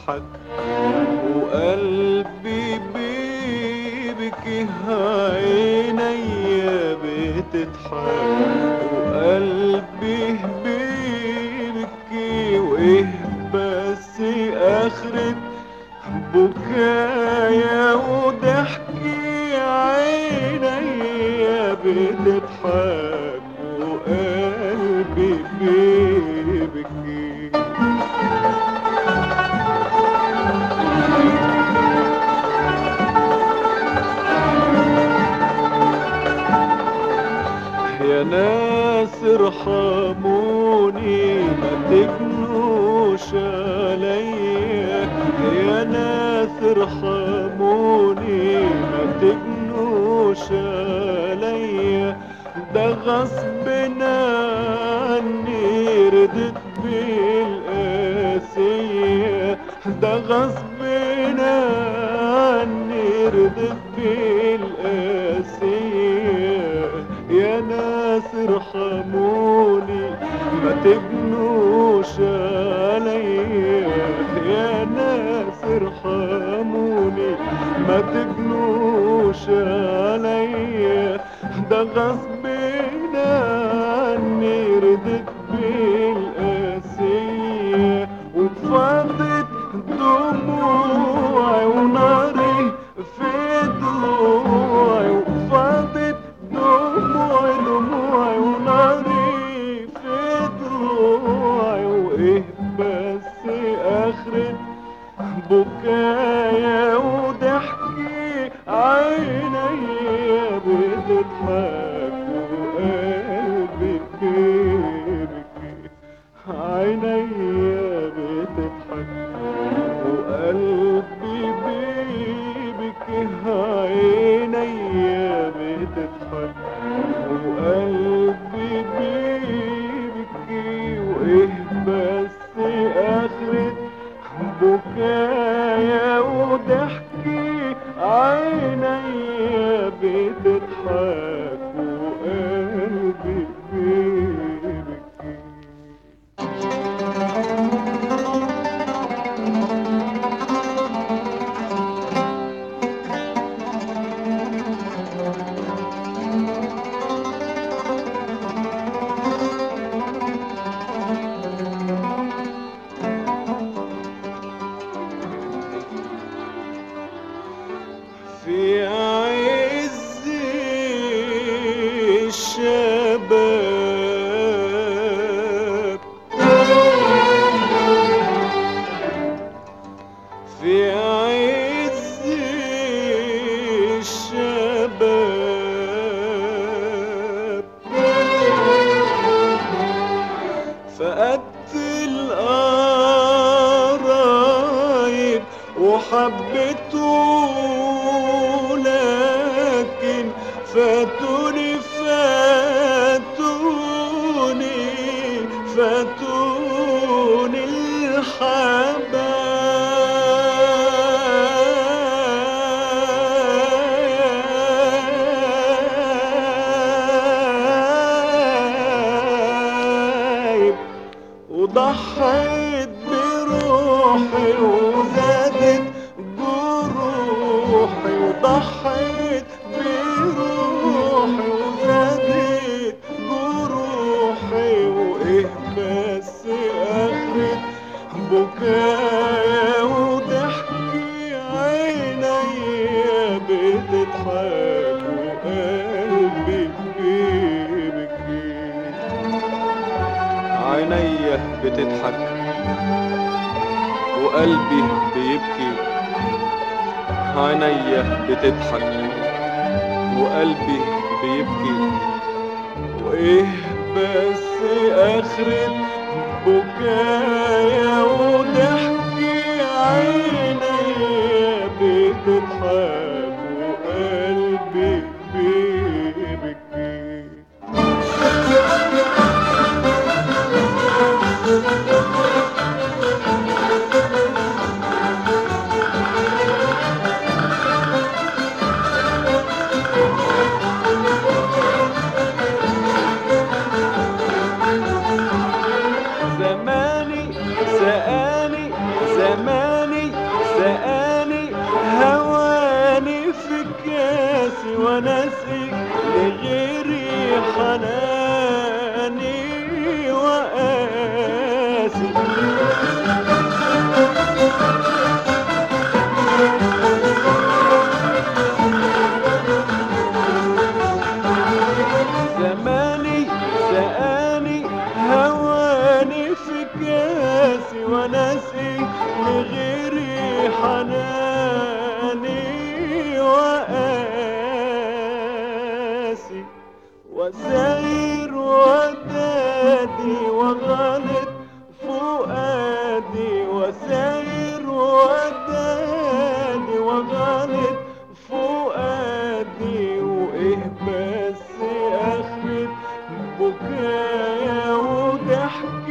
بتضحك وقلبي بيبكي عينيا بتضحك وقلبي بيبكي وايه بس اخرة بكايا وضحكي عينيا بتضحك وقلبي بيبكي يا ناس ارحموني ما تجنوش عليا يا ناس ارحموني ما تجنوش عليا ده غصب عني ردت بالقاسية ده غصب عني ردت بالقاسية يا ناس ارحموني ما تبنوش عليا يا ناس ارحموني ما تبنوش عليا ده غصب عني ردت بالقاسية وفاضت دموعي وناري في ضلوعي وفاضت دموعي دموعي وناري في ضلوعي وايه بس اخرة بكايا وضحكي عينيا بتضحك وقلبي بيبكي عينيا بتضحك وقلبي بيبكي عينيا بتضحك وقلبي بيبكي وايه بس اخرة بكايا وضحكي عينيا بتضحك وقلبي بيبكي في عز الشباب في عز الشباب فقدت القرايب وحبيته لكن فاتوني فاتوني فاتوني الحبايب وضحيت بروحي وزادت جروحي وضحيت بروحي وزادت جروحي وايه بس اخرة بكايا وضحكي عينيا بتضحك وقلبي بيبكي عينيا بتضحك وقلبي بيبكي عينيا بتضحك وقلبي بيبكي وايه بس اخرة بكايا وضحكي عينيا بتضحك وقلبي بيبكي زماني سألي كاسي وناسي لغيري حناني وقاسي زماني سقاني هواني في كاسي وناسي لغيري حناني وقاسي وساير ودادي وغلط فؤادي وساير ودادي وغلط فؤادي وايه بس اخرة بكايا وضحك